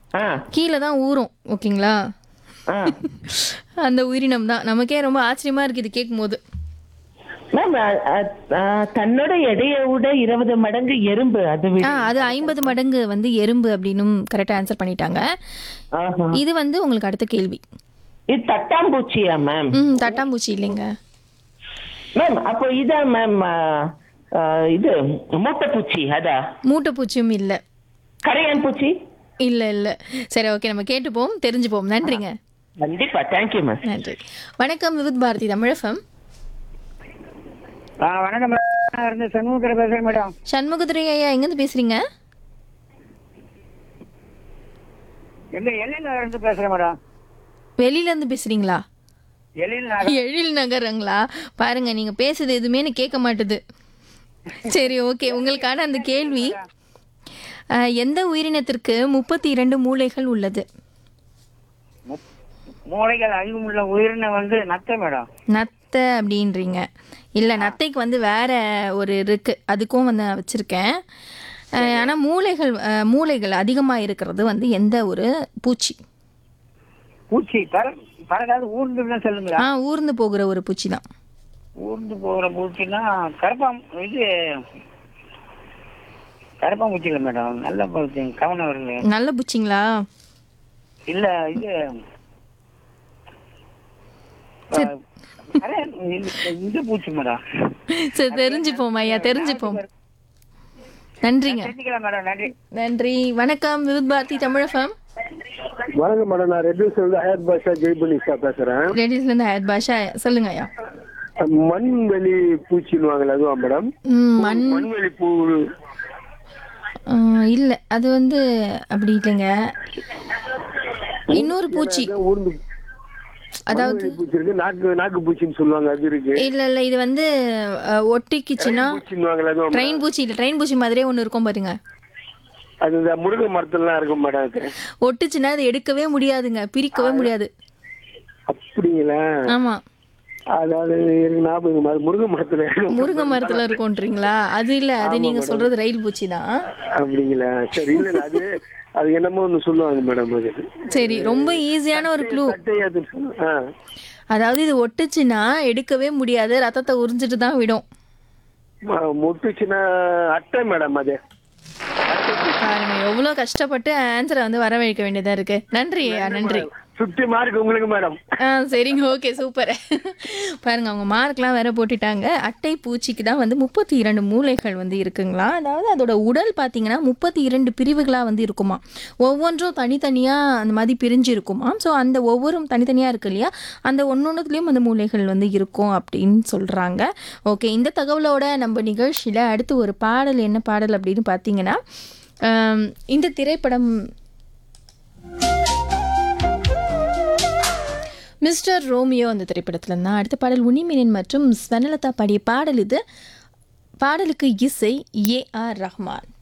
ஆ கீழே தான் ஊறும் ஓகேங்களா ஆ அந்த உயிரினம் தான் நமக்கே ரொம்ப ஆச்சரியமா இருக்கு இது கேட்கும்போது மேம் தன்னோட எடையை விட இருபது மடங்கு எறும்பு அது ஆ விட அது ஐம்பது மடங்கு வந்து எறும்பு அப்படின்னும் கரெக்டாக ஆன்சர் பண்ணிட்டாங்க ஆஹா. இது வந்து உங்களுக்கு அடுத்த கேள்வி இது தட்டாம்பூச்சியா மேம் ம் தட்டாம்பூச்சி இல்லைங்க மேம் அப்போ இதான் மேம் இது மூட்டைப்பூச்சி அதா மூட்டைப்பூச்சியும் இல்லை கரையான் பூச்சி இல்லை இல்லை சரி ஓகே நம்ம கேட்டுப்போம் தெரிஞ்சுப்போம் நன்றிங்க கண்டிப்பா தேங்க்யூ மேம் நன்றி வணக்கம் விவித் பாரதி தமிழகம் ஆ வணக்கம் மேடம் நான் இருந்து சண்முகத்தில் பேசுகிறேன் மேடம் சண்முகதுரை ஐயா எங்கேருந்து பேசுறீங்க எங்க எல்லையில் இருந்து பேசுகிறேன் மேடம் வெளியில இருந்து பேசுறீங்களா எல்லையில் நகர் எழில் நகரங்களா பாருங்க நீங்க பேசுறது எதுவுமே எனக்கு கேட்க மாட்டுது சரி ஓகே உங்களுக்கான அந்த கேள்வி அஹ், எந்த உயிரினத்திற்கு முப்பத்தி இரண்டு மூளைகள் உள்ளது மூளைகள் அதிகமுள்ள உயிரினம் வந்து நத்தை மேடம் நத்தை அப்படின்றீங்க இல்லை நத்தைக்கு வந்து வேற ஒரு இருக்கு அதுக்கும் வந்து நான் வச்சிருக்கேன் அஹ், ஆனா மூளைகள் அஹ், மூளைகள் அதிகமா இருக்கிறது வந்து எந்த ஒரு பூச்சி பூச்சி பற பறக்காது ஊர்ந்துன்னு சொல்லுங்களா ஆ ஊர்ந்து போகிற ஒரு பூச்சி தான் ஊர்ந்து போகிற பூச்சின்னா கரப்பாம் இது கரப்பாம்பூச்சி இல்லை மேடம் நல்ல பூச்சி கவனம் வருது நல்ல பூச்சிங்களா இல்ல இது அரே, இது- இது பூச்சி மேடம் சரி தெரிஞ்சுப்போம் ஐயா தெரிஞ்சுப்போம் நன்றிங்க தெரிஞ்சுக்கலாம் மேடம் நன்றி நன்றி வணக்கம் விவித் பாரதி தமிழகம் வணக்கம் மேடம் நான் ரெட் ஹில்ஸ்ல இருந்து ஹயத் பாஷா ஜெய்புனிஷா பேசுறேன் லேடிஸ்ல இருந்து ஹயத் பாஷா சொல்லுங்க ஐயா மண்வெளி பூச்சின்னுவாங்கல்ல அதுவா மேடம் ம், மண் மண்வெளி பூ ஆ, இல்ல அது வந்து அப்படி இல்லைங்க இன்னொரு பூச்சி அதான் ஊர்ந்து அதாவது மண்வெளி பூச்சி இருக்கு நாக்கு நாக்கு பூச்சின்னு சொல்லுவாங்க அது இருக்கு இல்ல இல்ல இது வந்து அ, ஒட்டிக்கிச்சுன்னா பூச்சின்னுவாங்கல்ல அதுவும் ட்ரெயின் பூச்சி இல்ல ட்ரெயின் பூச்சி மாதிரியே ஒண்ணு இருக்கும் பாருங்க அது இந்த முருங்கை மரத்துலலாம் இருக்கும் மேடம் அது ஒட்டுச்சுன்னா அது எடுக்கவே முடியாதுங்க பிரிக்கவே முடியாது அப்படிங்களா ஆமா அதாவது எனக்கு ஞாபகம் அது முருங்கை மரத்துல இருக்கும். முருங்கை மரத்துல இருக்கும்ன்றீங்களா அது இல்ல அது நீங்க சொல்றது ரயில் பூச்சி தான் அப்படிங்களா சரி இல்ல இல்ல, அது அது என்னமோ ஒண்ணு சொல்லுவாங்க மேடம் அது சரி ரொம்ப ஈஸியான ஒரு க்ளூ சட்டையாது ஆ அதாவது இது ஒட்டுச்சுன்னா எடுக்கவே முடியாது ரத்தத்தை உறிஞ்சிட்டு தான் விடும் ம- முட்டுச்சுன்னா அட்டை மேடம் அது பாருங்க எவ்வளவு கஷ்டப்பட்டு ஆன்சரை வந்து வரவழைக்க வேண்டியதா இருக்கு நன்றி ஐயா நன்றி சுத்தி மார்க் உங்களுக்கு மேடம் ஆ சரிங்க ஓகே சூப்பர் பாருங்க அவங்க மார்க்லாம் வேற போட்டுட்டாங்க அட்டை பூச்சிக்கு தான் வந்து முப்பத்தி இரண்டு மூளைகள் வந்து இருக்குங்களா அதாவது அதோட உடல் பார்த்தீங்கன்னா முப்பத்தி இரண்டு பிரிவுகளாக வந்து இருக்குமா ஒவ்வொன்றும் தனித்தனியாக அந்த மாதிரி பிரிஞ்சு இருக்குமா ஸோ அந்த ஒவ்வொரு தனித்தனியாக இருக்கு இல்லையா அந்த ஒன்னொன்றுத்துலேயும் அந்த மூளைகள் வந்து இருக்கும் அப்படின்னு சொல்கிறாங்க ஓகே இந்த தகவலோட நம்ம நிகழ்ச்சியில் அடுத்து ஒரு பாடல் என்ன பாடல் அப்படின்னு பார்த்தீங்கன்னா ஆம், இந்த திரைப்படம் மிஸ்டர் ரோமியோ அந்த திரைப்படத்துல இருந்தா அடுத்த பாடல் உனிமேனன் மற்றும் ஸ்வனலதா பாடிய பாடல் இது பாடலுக்கு இசை ஏ ஆர் ரஹ்மான்